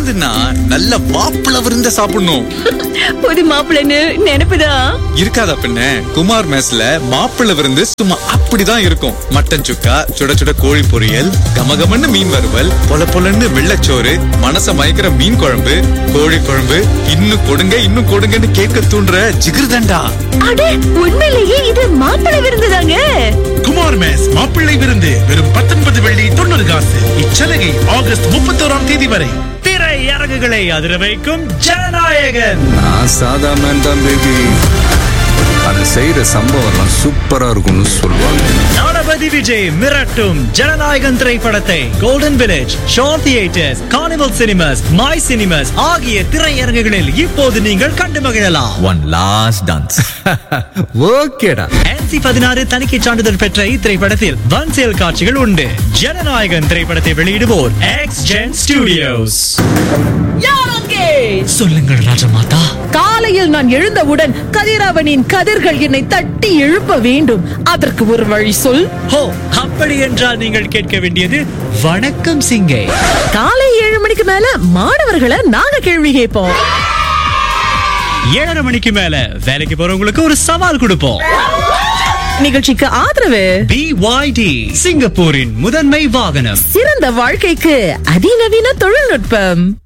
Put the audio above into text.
விருந்துன்னா நல்ல மாப்பிள விருந்த சாப்பிடணும் புது மாப்பிள்ளைன்னு நினைப்புதான் இருக்காதா பின்ன குமார் மெஸ்ல மாப்பிள விருந்து சும்மா அப்படிதான் இருக்கும் மட்டன் சுக்கா சுட சுட கோழி பொரியல் கமகமன்னு மீன் வறுவல் பொல பொலன்னு வெள்ளச்சோறு மனச மயக்கிற மீன் குழம்பு கோழி குழம்பு இன்னும் கொடுங்க இன்னும் கொடுங்கன்னு கேட்க தூண்டுற ஜிகிர்தண்டா அட உண்மையிலேயே இது மாப்பிள்ளை விருந்துதாங்க குமார் மேஸ் மாப்பிள்ளை விருந்து வெறும் பத்தொன்பது வெள்ளி தொண்ணூறு காசு இச்சலுகை ஆகஸ்ட் முப்பத்தோராம் தேதி வரை திரை அரங்குகளை அதிர வைக்கும் ஜனநாயகன் நான் சாதா மேன் தான் பேபி அது செய்யற சம்பவம்லாம் சூப்பரா இருக்கும்னு சொல்லுவாங்க தளபதி விஜய் மிரட்டும் ஜனநாயகன் திரைப்படத்தை golden village show theatres carnival cinemas my cinemas ஆகிய திரையரங்குகளில் இப்போது நீங்கள் கண்டு மகிழலாம் ஒன் லாஸ்ட் டான்ஸ் ஓகேடா NC பதினாறு தணிக்கை சான்றிதழ் பெற்ற இத்திரைப்படத்தில் வன்செயல் காட்சிகள் உண்டு ஜனநாயகன் திரைப்படத்தை வெளியிடுவோர் எக்ஸ் ஜென் ஸ்டுடியோஸ் சொல்லுங்கள் ராஜமாதா காலையில் நான் எழுந்தவுடன் கதிரவனின் கதிர்கள் என்னை தட்டி எழுப்ப வேண்டும் அதற்கு ஒரு வழி சொல் ஹோ அப்படி என்றால் நீங்கள் கேட்க வேண்டியது வணக்கம் சிங்கை காலை ஏழு மணிக்கு மேல மாணவர்களை நாங்க கேள்வி கேட்போம் ஏழரை மணிக்கு மேல வேலைக்கு போறவங்களுக்கு ஒரு சவால் கொடுப்போம் நிகழ்ச்சிக்கு ஆதரவு BYD சிங்கப்பூரின் முதன்மை வாகனம் சிறந்த வாழ்க்கைக்கு அதிநவீன தொழில்நுட்பம்